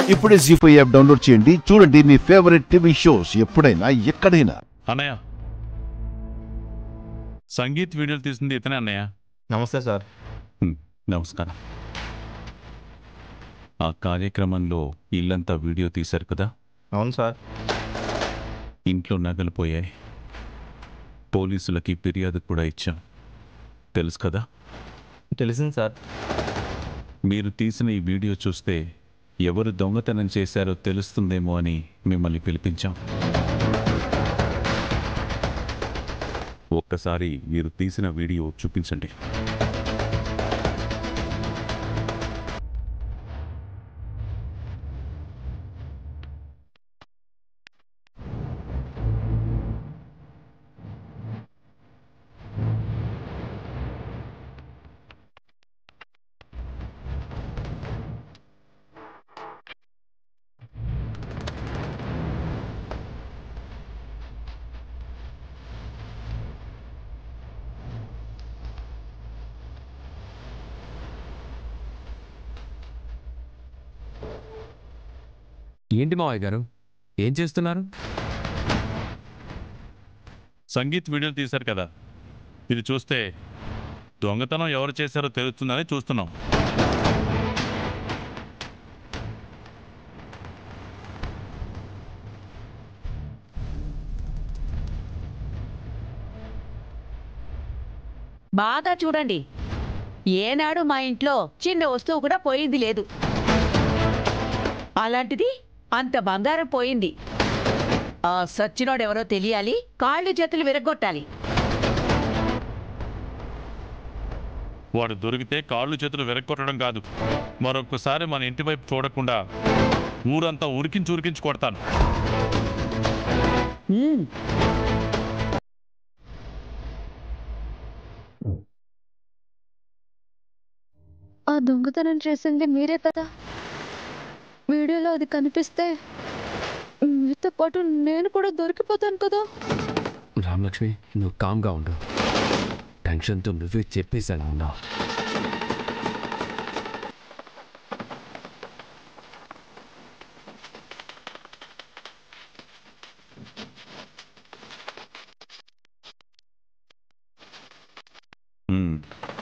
ఇప్పుడే G five app download చేయండి చూడండి మీ ఫేవరెట్ టీవీ షోస్ ఎప్పుడైనా ఎక్కడైనా అన్నయ్య సంగీత్ వీడియోలు తీసింది ఇతనే అన్నయ్య నమస్తే సార్ నమస్కారం ఆ కార్యక్రమంలో ఇల్లంతా వీడియో తీశారు కదా అవును సార్ ఇంట్లో నగలు పోయాయి పోలీసులకి ఫిర్యాదు కూడా ఇచ్చాం తెలుసు కదా తెలిసింది సార్ మీరు తీసిన ఈ వీడియో చూస్తే ఎవరు దొంగతనం చేశారో తెలుస్తుందేమో అని మిమ్మల్ని పిలిపించాం ఒక్కసారి మీరు తీసిన వీడియో చూపించండి ఏంటి మావయ్య గారు ఏం చేస్తున్నారు సంగీత్ వీడియోలు తీశారు కదా ఇది చూస్తే దొంగతనం ఎవరు చేశారో తెలుస్తుందని చూస్తున్నాం బాగా చూడండి ఏనాడు మా ఇంట్లో చిన్న వస్తువు కూడా పోయింది లేదు అలాంటిది అంత బంగారం పోయింది ఆ సచ్చినోడెవరో తెలియాలి కాళ్ళు చేతులు విరగొట్టాలి వాడు దొరికితే కాళ్ళు చేతులు వెరక్కొట్టడం కాదు మరొకసారి మన ఇంటి వైపు చూడకుండా ఊరంతా ఉరికించి ఉరికించి కొడతాను ఉమ్, ఆ దొంగతనం చేసింది మీరే కదా వీడియోలో అది కనిపిస్తే మీతో పాటు నేను కూడా దొరికిపోతాను కదా రామలక్ష్మి నువ్వు కామ్గా ఉండు టెన్షన్తో నువ్వే చెప్పేశాను అన్నా ఉమ్.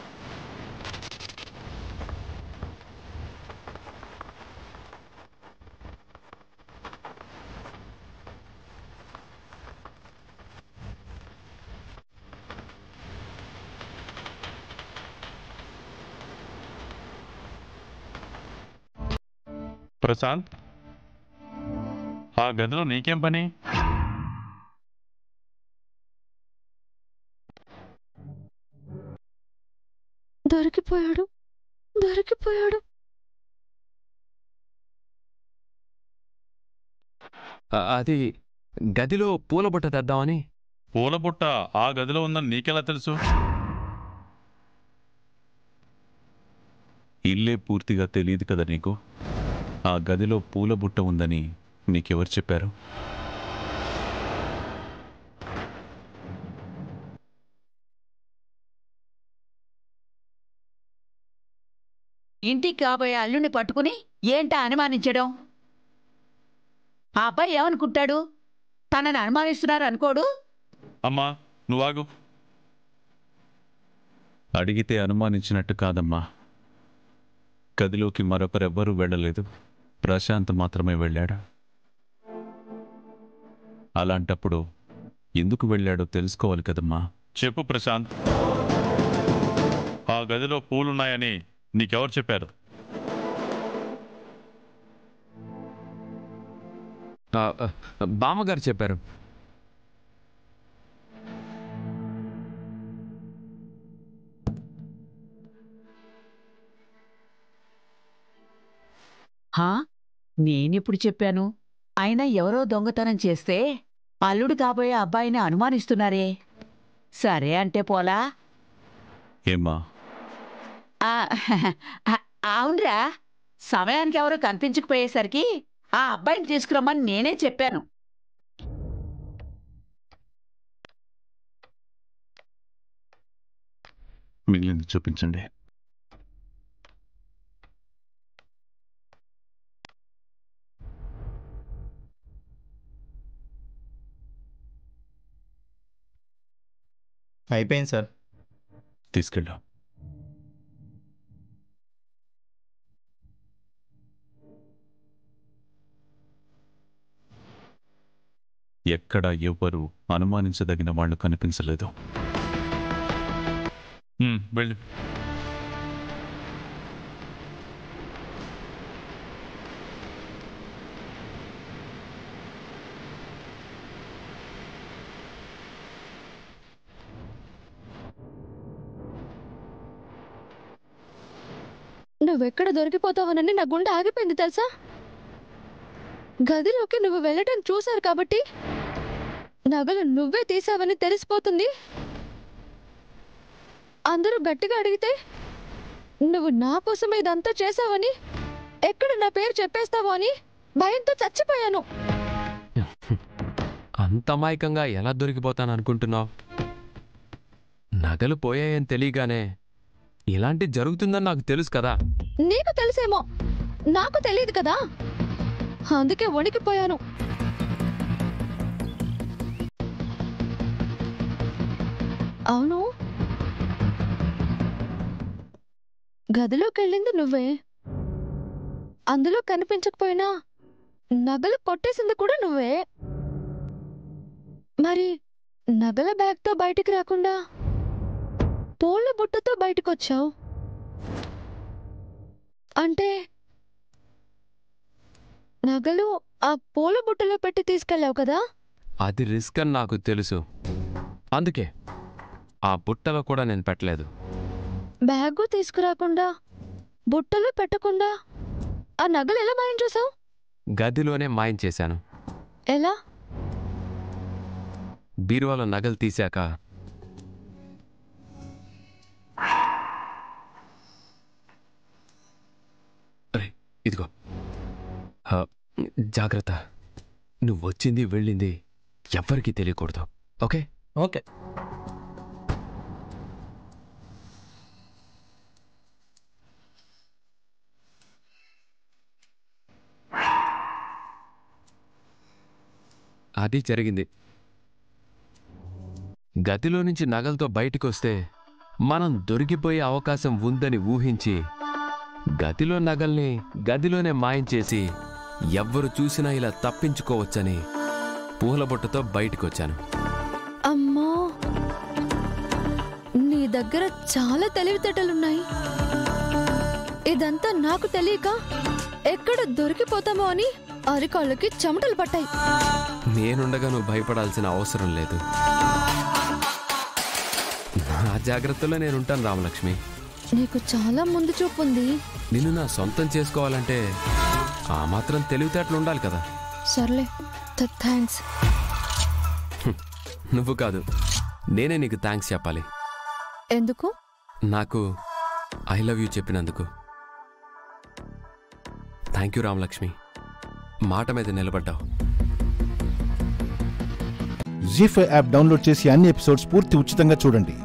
ప్రశాంత్ ఆ గదిలో నీకేం పని దొరికిపోయాడు దొరికిపోయాడు ఆ, అది గదిలో పూల బుట్ట తెద్దామని పూల బుట్ట ఆ గదిలో ఉందని నీకెలా తెలుసు ఇల్లే పూర్తిగా తెలియదు కదా నీకు ఆ గదిలో పూల బుట్ట ఉందని నీకెవరు చెప్పారు ఇంటికి కాబోయే అల్లుని పట్టుకుని ఏంటా అనుమానించడం ఆ అబ్బాయి ఏమనుకుంటాడు తనని అనుమానిస్తున్నారు అనుకోడు అమ్మా నువ్వాగు అడిగితే అనుమానించినట్టు కాదమ్మా గదిలోకి మరొకరెవ్వరూ వెళ్ళలేదు ప్రశాంత్ మాత్రమే వెళ్ళాడు అలాంటప్పుడు ఎందుకు వెళ్ళాడో తెలుసుకోవాలి కదమ్మా చెప్పు ప్రశాంత్ ఆ గదిలో పూలున్నాయని నీకెవరు చెప్పారు ఆ, ఆ, బామ్మగారు చెప్పారు హా నేనెప్పుడు చెప్పాను అయినా ఎవరో దొంగతనం చేస్తే అల్లుడు కాబోయే అబ్బాయిని అనుమానిస్తున్నారే సరే అంటే పోలా ఏమ్మా ఆ, ఆ, అవునరా సమయానికి ఎవరో కనిపించకపోయేసరికి ఆ అబ్బాయిని తీసుకురమ్మని నేనే చెప్పాను మిగిలింది చూపించండి అయిపోయింది సార్ తీసుకెళ్ళు ఎక్కడ ఎవ్వరు అనుమానించదగిన వాళ్ళు కనిపించలేదు ఉమ్, వెళ్ళు నువ్వెక్కడ దొరికిపోతావనని నా గుండె ఆగిపోయింది తెలుసా గదిలోకి నువ్వు వెళ్ళటం చూశారు కాబట్టి నగలు నువ్వే తీసావని తెలిసిపోతుంది అందరూ గట్టిగా అడిగితే నువ్వు నా కోసం ఇదంతా చేసావని ఎక్కడ నా పేరు చెప్పేస్తావో అని భయంతో చచ్చిపోయాను అంత అమాయకంగా ఎలా దొరికిపోతాను అనుకుంటున్నావు నగలు పోయాయని తెలియగానే ఇలాంటి జరుగుతుందని నాకు తెలుసు కదా నీకు తెలిసేమో నాకు తెలియదు కదా అందుకే వణికిపోయాను అవును గదిలోకి వెళ్ళింది నువ్వే అందులో కనిపించకపోయినా నగలు కొట్టేసింది కూడా నువ్వే మరి నగల బ్యాగ్తో బయటికి రాకుండా పూల బుట్టతో బయటకొచ్చావు అంటే నగలు ఆ పూల బుట్టలో పెట్టి తీసుకెళ్ళావు కదా అది రిస్క్ అని నాకు తెలుసు అందుకే ఆ బుట్టలో కూడా నేను పెట్టలేదు బ్యాగు తీసుకురాకుండా బుట్టలో పెట్టకుండా ఆ నగలు ఎలా మాయం చేసావు గదిలోనే మాయం చేశాను ఎలా బీరువాలో నగలు తీశాక అరే, ఇదిగో ఆ, జాగ్రత్త నువ్వు వచ్చింది వెళ్ళింది ఎవ్వరికీ తెలియకూడదు ఓకే ఓకే అది జరిగింది గదిలో నుంచి నగలతో బయటికొస్తే మనం దొరికిపోయే అవకాశం ఉందని ఊహించి గదిలో నగల్ని గదిలోనే మాయం చేసి ఎవ్వరు చూసినా ఇలా తప్పించుకోవచ్చని పూలబుట్టతో బయటికొచ్చాను అమ్మో నీ దగ్గర చాలా తెలివితేటలున్నాయి ఇదంతా నాకు తెలియక ఎక్కడ దొరికిపోతామో అని అరికాళ్ళకి చెమటలు పట్టాయి నేనుండగా నువ్వు భయపడాల్సిన అవసరం లేదు నా జాగ్రత్తలో నేనుంటాను రామలక్ష్మి నీకు చాలా ముందు చూపు ఉంది నిన్ను నా సొంతం చేసుకోవాలంటే ఆ మాత్రం తెలివితేటలు ఉండాలి కదా సర్లే థ్యాంక్స్ నువ్వు కాదు నేనే నీకు థ్యాంక్స్ చెప్పాలి ఎందుకు నాకు ఐ లవ్ యూ చెప్పినందుకు థ్యాంక్ యూ రామలక్ష్మి మాట మీద నిలబడ్డావు జీ ఫైవ్ యాప్ డౌన్లోడ్ చేసి అన్ని ఎపిసోడ్స్ పూర్తి ఉచితంగా చూడండి